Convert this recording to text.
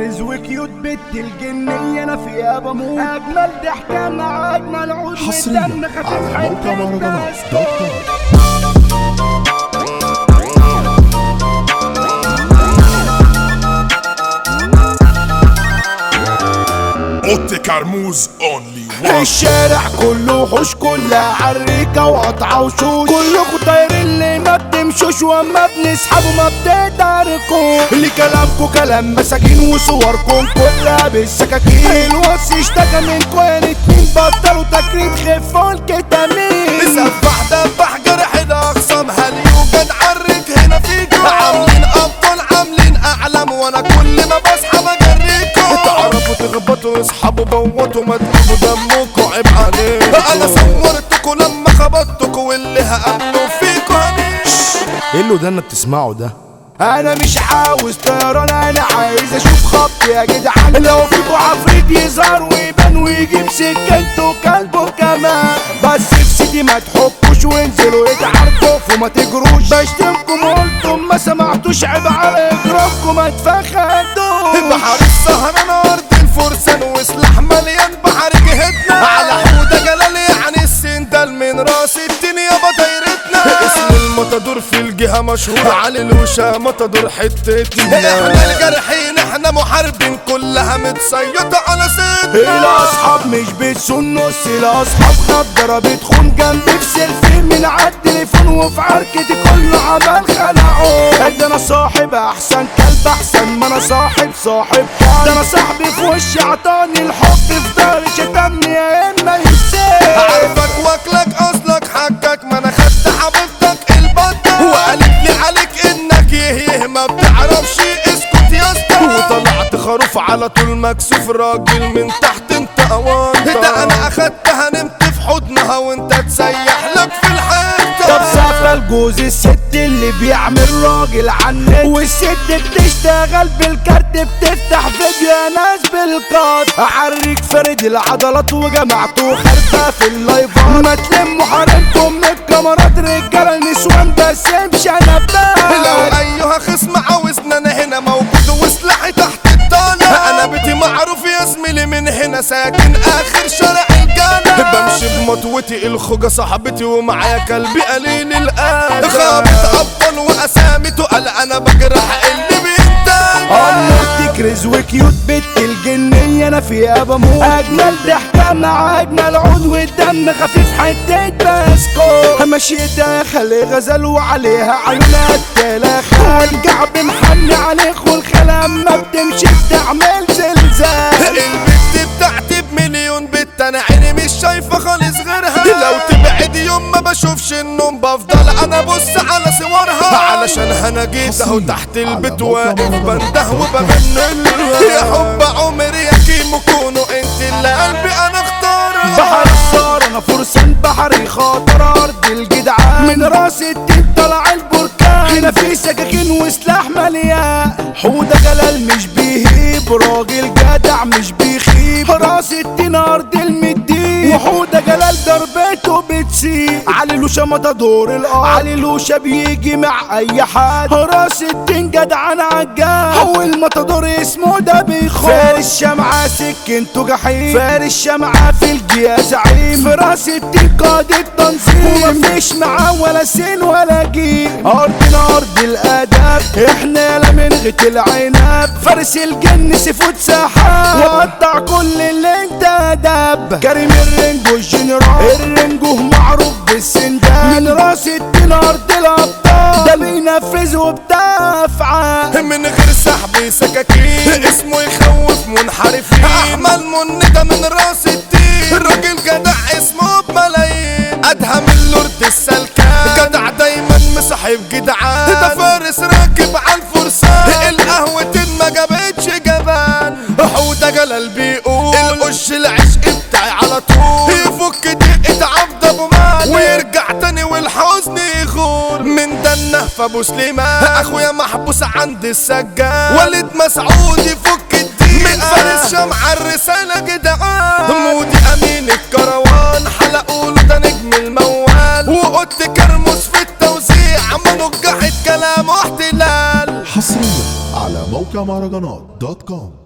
تكرز وكيوت بنت الجنية انا فيها بموت اجمل ضحكة مع اجمل عود حصريا والدم خفيف على موقع حتة مهرجانات بس. دوت كوم اوتي كرموز اونلي وان الشارع كله وحوش كلها عريكة وقطعة وشوش كلكوا طايرين اللي ما بتمشوش واما بنسحبوا ما بتقدركوا اللي كلامكوا كلام مساكين وصوركم كلها بالسكاكين الوصي اشتكى منكوا يا اتنين بطلوا تكريت خفوا الكتامين مسفح دبح جرح الاقسام هل يوجد عرك هنا فيك عاملين ابطال عاملين اعلام وانا كل ما بصحى بجريكم تعرفوا تخبطوا اصحابوا بوتوا ما تجيبوا دمكوا عيب عليكم انا صورتكوا لما خبطتكوا واللي هقابله فيكوا هنيش ايه اللي ودنا بتسمعه ده انا مش عاوز طيران انا عايز اشوف خط يا جدعان لو فيكوا عفريت يظهر ويبان ويجيب سكنته وكلبه كمان بس في سيدي ما تحكوش وانزلوا اتعاركوا وما تجروش بشتمكم قلتم ما سمعتوش عيب على اجرامكم ما تفخدوش بحر السهر انا ارض الفرسان وسلاح مليان بحر جهتنا على حوده جلال يعني السندال من راس الدين يابا دايرتنا اسم المطادور في الجهه مشهور علي الوشا مطادور حتتنا احنا الجرحين احنا محاربين كلها متصيطه على صدر الاصحاب مش بتسون نص الاصحاب خضرة بتخون جنبي في سيلفي من على التليفون وفي عركتي كله عمل خلعه ده انا صاحب احسن كلب احسن ما انا صاحب صاحب كلب ده انا صاحبي في وشي عطاني الحب في ضهري شتمني يا اما يسيب عارفك واكلك اصلك حقك ما انا خدت حبيبتك البطة وقالت لي عليك انك يه ما بتعرفش اسكت يا اسطى وطلعت خروف على طول مكسوف راجل من تحت انت اوانطة ده انا اخدتها نمت في حضنها وانت تسيح لك في الحيطة طب سافة الجوز الست اللي بيعمل راجل عنك والست بتشتغل بالكارت بتفتح فيديو يا ناس بالكارت اعريك فرد العضلات وجمعته خاربة في اللايفات ما تلموا حريمكم من الكاميرات رجالة نسوان بس مش انا لو بقى ايها خصم عاوزنا انا هنا موجود وسلاحي تحت الطالع انا بيتي معروف يا زميلي من هنا ساكن اخر شارع الجامع بمشي بمطوتي الخوجة صاحبتي ومعايا كلبي قليل الادب خابط ابطال واسامي تقل انا بجرح اللي بينتج امور تكرز وكيوت بنت الجنية انا فيها بموت اجمل ضحكة مع اجمل عود والدم خفيف حتة بسكوت مشيتها خلي غزل وعليها عيونها التلاخة والكعب محني عليك والخلا اما بتمشي بتعمل زلزال البت بتاعتي بمليون بت انا عيني مش شايفه خالص غيرها لو تبعد يوم ما بشوفش النوم بفضل انا ابص على صورها علشان انا جيت اهو تحت البيت واقف بنده وبغني لها. يا حب عمري يا كيمو كونوا انت اللي قلبي انا اختارها بحر الصار انا فرسان بحري خاطر ارض الجدعان من راس التين طلع البركان هنا في سكاكين وسلاح مليان حوده جلال مش بيهيب راجل جدع مش بيخيب راس التين ارض المدين وحوده جلال ضربته بتسيب علي لوشا متدور الارض علي لوشا بيجي مع اي حد راس التين جدعان عجال هو المتدور اسمه ده بيخون فارس شمعة سكنته جحيم فارس شمعة في الجيا زعيم في راس التين قائد التنظيم ومفيش معاه ولا سين ولا جيم ارضنا ارض الاداب احنا لا من غيت العنب فارس الجن سيفوت سحاب وقطع كل اللي انت دب كريم الرنجو الجنرال الرنجو معروف بالسندان من راس التين ارض الابطال ده بينفذ وبتفعل من غير سحب سكاكين اسمه يخوف منحرفين احمل منده من راس الدين راجل جدع اسمه بملايين ادهم اللورد السلكان جدع دايما مصاحب جدعان ده فارس راكب على الفرسان القهوة ما جابتش جبان حوده جلال بيقول القش العشق بتاعي على طول يفك دقة عبد ابو مال ويرجع تاني والحزن يخون من دنه فابو سليمان اخويا محبوس عند السجان والد مسعود يفك الدقيقة من فارس شمع الرسالة جدعان مودي امين الكروان حلقوا له ده نجم الموال وقلت كرموس في التوزيع منجحت كلام واحتلال حصريا على موقع مهرجانات دوت كوم